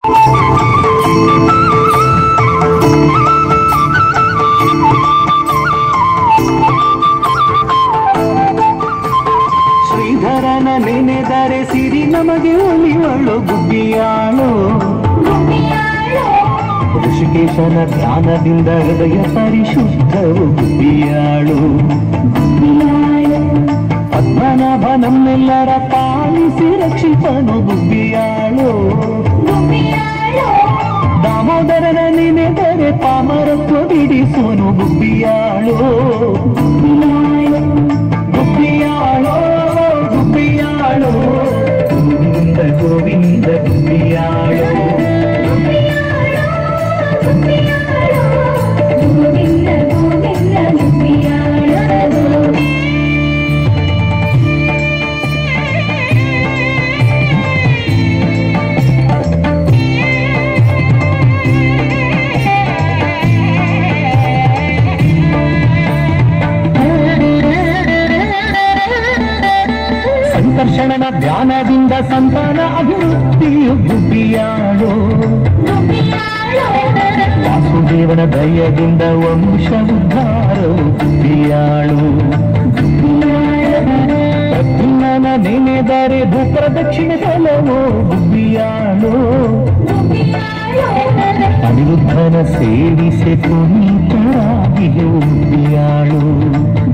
ಶ್ರೀಧರನ ನೆನೆದರೆ ಸಿರಿ ನಮಗೆ ಒಲಿವಳು ಗುಬ್ಬಿಯಾಳು ಋಷಿಕೇಶನ ಧ್ಯಾನದಿಂದ ಹೃದಯ ಪರಿಶುದ್ಧವು ಗುಬ್ಬಿಯಾಳು ಪದ್ಮನಾಭ ನಮ್ಮೆಲ್ಲರ ಪಾಲಿಸಿ ರಕ್ಷಿಸನು ಗುಬ್ಬಿಯಾಳು ದಾಮೋದರನ ನೆನೆದರೆ ಪಾಮರತ್ವ ಬಿಡಿಸುವನು ಗುಬ್ಬಿಯಾಳು ಗುಬ್ಬಿಯಾಳೋ ಗುಬ್ಬಿಯಾಳು ಗೋವಿಂದ ಗೋವಿಂದ ಗುಬ್ಬಿಯಾಳು ಸಂಕರ್ಷಣನ ಧ್ಯಾನದಿಂದ ಸಂತಾನ ಅಭಿವೃದ್ಧಿಯು ಗುಬ್ಬಿಯಾಳು ವಾಸುದೇವನ ದಯದಿಂದ ವಂಶ ಉದ್ಧಾರವು ಗುಬ್ಬಿಯಾಳು ಪ್ರದ್ಯುಮ್ನನ ನೆನೆದರೆ ಭೂಪ್ರದಕ್ಷಿಣೆ ಫಲವೋ ಗುಬ್ಬಿಯಾಳು ಅನಿರುದ್ಧನ ಸೇವಿಸಿ ಪುನೀತರಾಗಿಯು ಗುಬ್ಬಿಯಾಳು